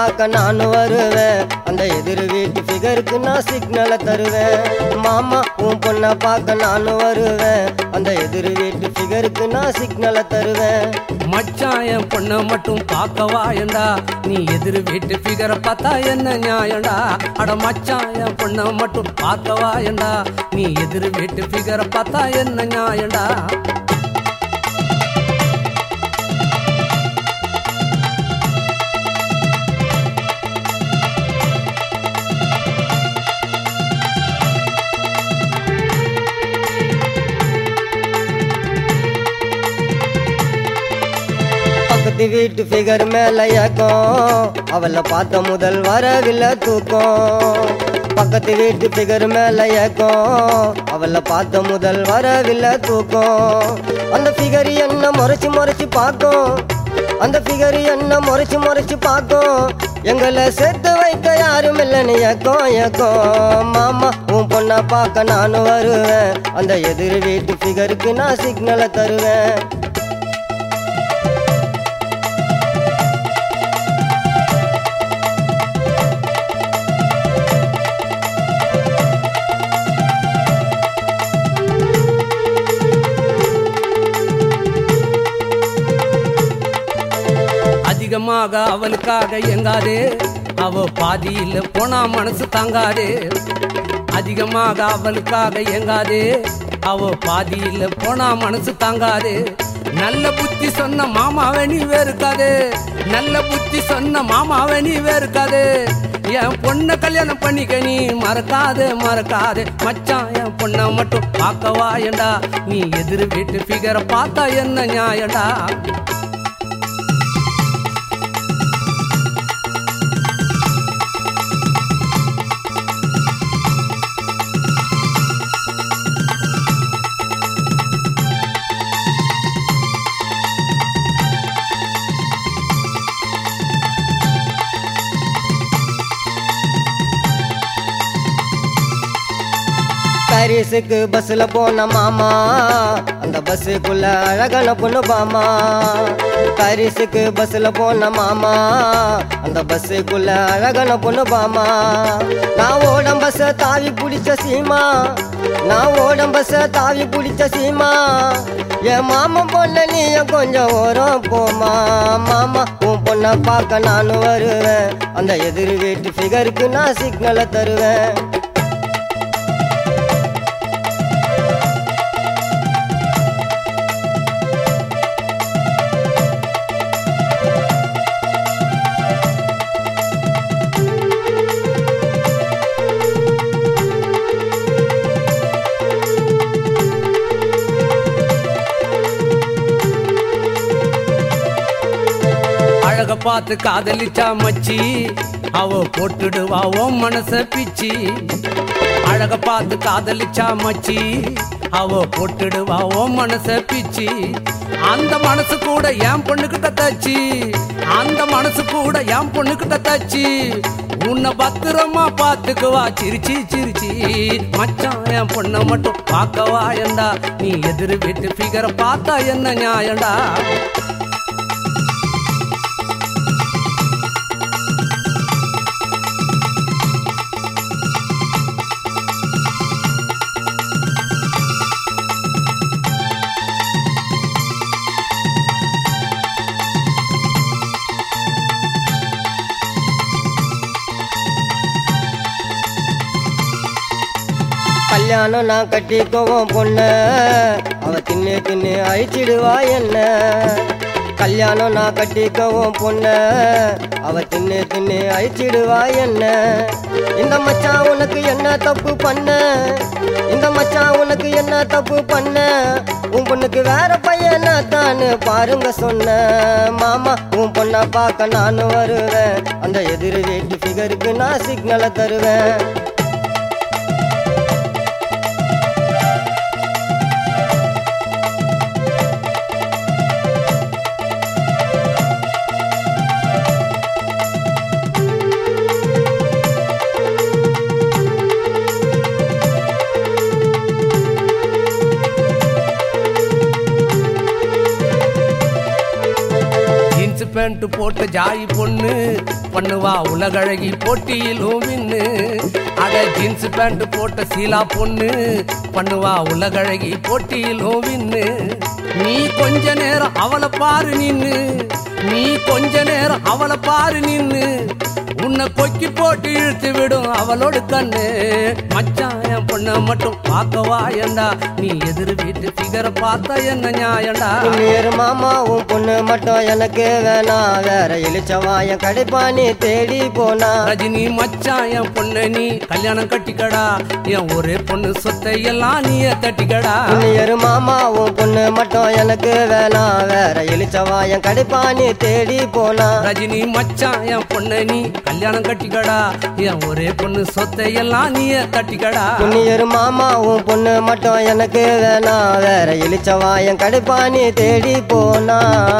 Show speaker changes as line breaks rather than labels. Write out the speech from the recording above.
பார்க்க நானும் வருவேன் அந்த எதிர் வீட்டு ஃபிகருக்கு நான் சிக்னலை தருவேன் மாமா உன் பொண்ணை பார்க்க நானும் வருவேன் அந்த எதிர் வீட்டு ஃபிகருக்கு நான் சிக்னலை தருவேன்
மச்சான் என் பொண்ணை மட்டும் பார்க்கவா என்றா நீ எதிர் வீட்டு ஃபிகரை பார்த்தா என்ன நியாயம்டா அட மச்சான் என் பொண்ணை மட்டும் பார்க்கவா என்றா நீ எதிர் வீட்டு ஃபிகரை பார்த்தா என்ன நியாயம்டா
பக்கத்து வீட்டு ஃபிகர் மேல ஏக்கம் அவளை பார்த்த முதல் வரவில்லை தூக்கம் பக்கத்து வீட்டு ஃபிகர் மேல ஏக்கம் அவளை பார்த்த முதல் வரவில்லை தூக்கம் அந்த ஃபிகர் என்ன முறைச்சு முறைச்சு பார்க்கும் அந்த ஃபிகர் என்ன முறைச்சு முறைச்சு பார்க்கும் எங்களை சேர்த்து வைக்க யாரும் இல்லைன்னு ஏக்கம் ஏக்கம் மாமா உன் பொண்ணை பார்க்க நானும் வருவேன் அந்த எதிர் வீட்டு ஃபிகருக்கு நான் சிக்னலை தருவேன்
அதிகமாக அவளுக்காக எங்காதே அவ பாதியில் போனா மனசு தாங்காதே அதிகமாக அவளுக்காக எங்காதே அவ பாதியில் போனா மனசு தாங்காதே நல்ல புத்தி சொன்ன மாமாவை நீ வேறுக்காதே நல்ல புத்தி சொன்ன மாமாவை நீ வேறுக்காதே என் பொண்ணை கல்யாணம் பண்ணிக்க நீ மறக்காதே மறக்காதே மச்சான் என் பொண்ணை மட்டும் பார்க்கவா ஏண்டா நீ எதிர் வீட்டு ஃபிகரை பார்த்தா என்ன நியாயம்டா
பாரிஸுக்கு பஸ்ல போன மாமா அந்த பஸ்ஸுக்குள்ள அழகான பொண்ணு பாமா பாரிஸுக்கு பஸ்ல போன மாமா அந்த பஸ்ஸுக்குள்ள அழகான பொண்ணு பாமா நான் ஓடம் பஸ்ஸ தாவி பிடிச்ச சீமா நான் ஓடம் பஸ்ஸ தாவி பிடிச்ச சீமா என் மாமா பொண்ண நீயும் கொஞ்சம் ஓரம் போமா மாமா உன் பொண்ணை பார்க்க நானும் வருவேன் அந்த எதிர் வீட்டு ஃபிகருக்கு நான் சிக்னலை தருவேன்
அழக பார்த்து காதலிச்சா மச்சி அவ போட்டுடுவா உன் மனச பிச்சி அழக பார்த்து காதலிச்சா மச்சி அவ போட்டுடுவா உன் மனச பிச்சி அந்த மனசு கூட என் பொண்ணுகிட்ட தச்சு அந்த மனசு கூட என் பொண்ணுகிட்ட தச்சு உன்னை பத்திரமா பாத்துக்குவா சிரிச்சி சிரிச்சி மச்சான் என் பொண்ணை மட்டும் பார்க்கவா ஏண்டா நீ எதிர் வீட்டு ஃபிகரை பார்த்தா என்ன நியாயம்டா
கல்யாணம் நான் கட்டிக்கவும் பொண்ணு அவ தின்னு தின்னு அழிச்சிடுவா என்ன கல்யாணம் நான் கட்டிக்கவும் பொண்ணு அவ தின்னு தின்னு அழிச்சிடுவா என்ன இந்த மச்சான் உனக்கு என்ன தப்பு பண்ண இந்த மச்சான் உனக்கு என்ன தப்பு பண்ண உன் பொண்ணுக்கு வேற பையனா தானு பாருங்க சொன்ன மாமா உன் பொண்ணை பார்க்க நானும் வருவேன் அந்த எதிர் வீட்டு ஃபிகருக்கு நான் சிக்னலை தருவேன்
ஜீன்ஸ் பேண்ட் போட்ட ஜாய் பொண்ணு பண்ணுவா உலகழகி போட்டியிலும் வின்னு அட ஜீன்ஸ் பேண்ட் போட்ட சீலா பொண்ணு பண்ணுவா உலகழகி போட்டியிலும் வின்னு நீ கொஞ்ச நேரம் அவளை பாரு நின்னு நீ கொஞ்ச நேரம் அவளை பாரு நின்னு உன்னை கொக்கி போட்டு இழுத்து விடும் அவளோட கண்ணு மச்சான் என் பொண்ணை மட்டும் பார்க்கவா ஏண்டா நீ எதிர் வீட்டு ஃபிகரை பார்த்தா என்ன நியாயம்டா
நீர் மாமா உன் பொண்ணு மட்டும் எனக்கு வேணாம் வேற இழிச்சவாயம் கடைப்பானி தேடி போனா
ரஜினி மச்சான் என் பொண்ணு நீ கல்யாணம் கட்டிக்கடா என் ஒரே பொண்ணு சொத்தை எல்லாம் நீயே தட்டிக்கடா
நீர் மாமா உன் பொண்ணு மட்டும் எனக்கு வேணாம் வேற இழிச்சவாயம் கடைப்பானி தேடி போனா
ரஜினி மச்சான் என் பொண்ணு நீ கல்யாணம் கட்டிக்கடா என் ஒரே பொண்ணு சொத்தை எல்லாம் நீயே தட்டிக்கடா
புண்ணியர் மாமா உன் பொண்ணு மட்டும் எனக்கு வேணாம் வேற இழிச்சவாயம் கடைப்பானி தேடி போனா